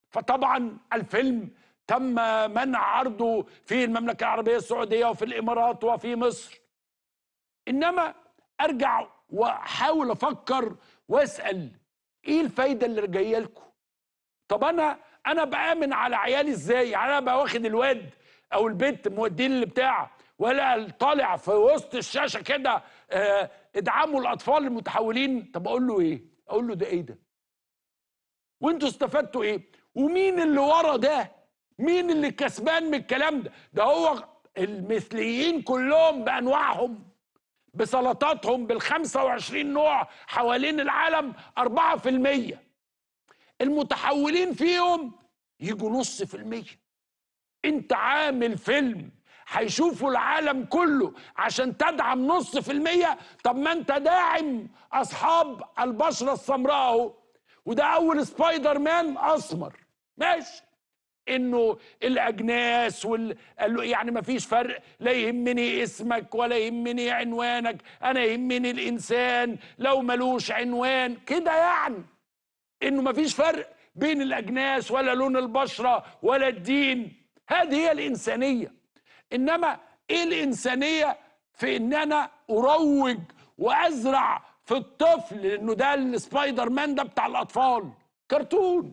فطبعا الفيلم تم منع عرضه في المملكه العربيه السعوديه وفي الامارات وفي مصر انما ارجع واحاول افكر واسال ايه الفايده اللي جايه لكم طب انا انا بامن على عيالي ازاي يعني انا بقى واخد الواد او البنت مودين اللي بتاع ولا طالع في وسط الشاشه كده آه ادعموا الاطفال المتحولين طب اقول له ايه اقول له ده ايه ده وانتوا استفدتوا ايه ومين اللي ورا ده مين اللي كسبان من الكلام ده ده هو المثليين كلهم بانواعهم بسلطاتهم بال 25 نوع حوالين العالم 4% المتحولين فيهم يجوا نص في المية انت عامل فيلم هيشوفوا العالم كله عشان تدعم نص في المية طب ما انت داعم اصحاب البشرة السمراء اهو وده اول سبايدر مان اسمر ماشي انه الاجناس وال قال له يعني ما فيش فرق لا يهمني اسمك ولا يهمني عنوانك انا يهمني الانسان لو ملوش عنوان كده يعني انه ما فيش فرق بين الاجناس ولا لون البشره ولا الدين هذه هي الانسانيه انما ايه الانسانيه في ان انا اروج وازرع في الطفل لانه ده السبايدر مان ده بتاع الاطفال كرتون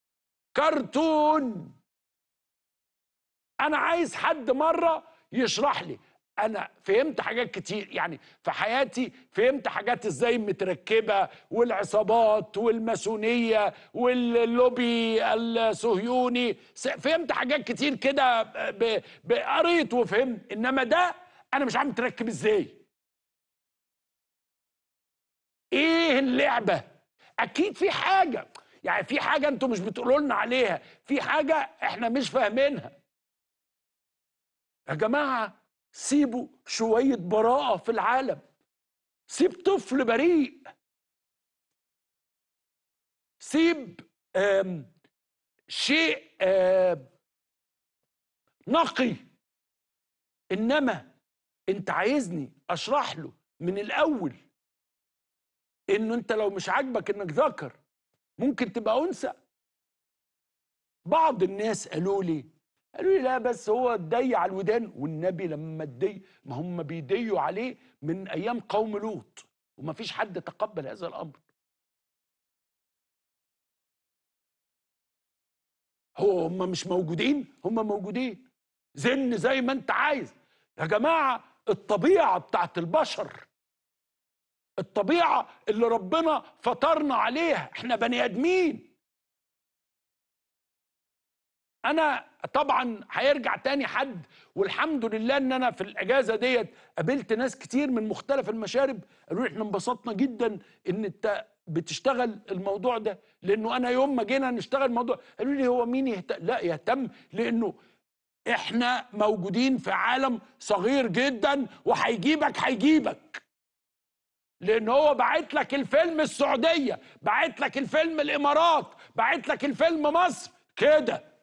كرتون انا عايز حد مره يشرح لي انا فهمت حاجات كتير يعني في حياتي فهمت حاجات ازاي متركبه والعصابات والماسونيه واللوبي الصهيوني فهمت حاجات كتير كده قريت وفهمت انما ده انا مش عارف متركب ازاي ايه اللعبه اكيد في حاجه يعني في حاجه انتوا مش بتقولوا لنا عليها في حاجه احنا مش فاهمينها يا جماعه سيبوا شويه براءه في العالم سيب طفل بريء سيب آم شيء آم نقي انما انت عايزني اشرح له من الاول انه انت لو مش عاجبك انك ذكر ممكن تبقى انثى بعض الناس قالوا لي قالوا لي لا بس هو اتدي على الودان والنبي لما اتدي ما هم بيديوا عليه من ايام قوم لوط وما فيش حد تقبل هذا الامر هو هم مش موجودين هم موجودين زن زي ما انت عايز يا جماعه الطبيعه بتاعت البشر الطبيعه اللي ربنا فطرنا عليها احنا بني ادمين انا طبعا هيرجع تاني حد والحمد لله ان انا في الاجازه ديت قابلت ناس كتير من مختلف المشارب قالوا لي احنا انبسطنا جدا ان انت بتشتغل الموضوع ده لانه انا يوم ما جينا نشتغل الموضوع قالوا لي هو مين يهتم لا يهتم لانه احنا موجودين في عالم صغير جدا وهيجيبك هيجيبك لان هو باعت لك الفيلم السعوديه باعت لك الفيلم الامارات باعت لك الفيلم مصر كده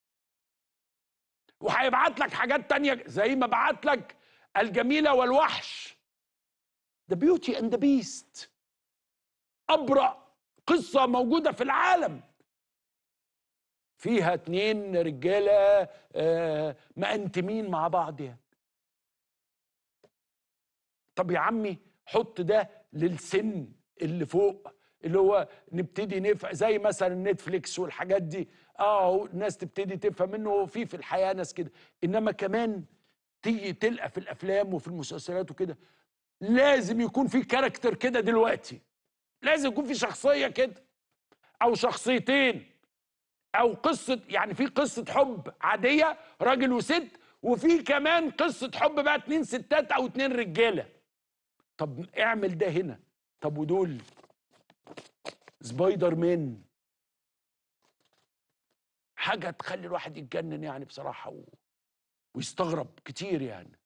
وهيبعت لك حاجات تانية زي ما بعت لك الجميلة والوحش The Beauty and the Beast أبرأ قصة موجودة في العالم فيها اتنين رجالة آه مأنتمين مع بعض يعني طب يا عمي حط ده للسن اللي فوق اللي هو نبتدي نفهم زي مثلا نتفليكس والحاجات دي اه الناس تبتدي تفهم انه في في الحياه ناس كده انما كمان تيجي تلقى في الافلام وفي المسلسلات وكده لازم يكون في كاركتر كده دلوقتي لازم يكون في شخصيه كده او شخصيتين او قصه يعني في قصه حب عاديه راجل وست وفي كمان قصه حب بقى اتنين ستات او اتنين رجاله طب اعمل ده هنا طب ودول سبايدر مان حاجه تخلي الواحد يتجنن يعني بصراحه و... ويستغرب كتير يعني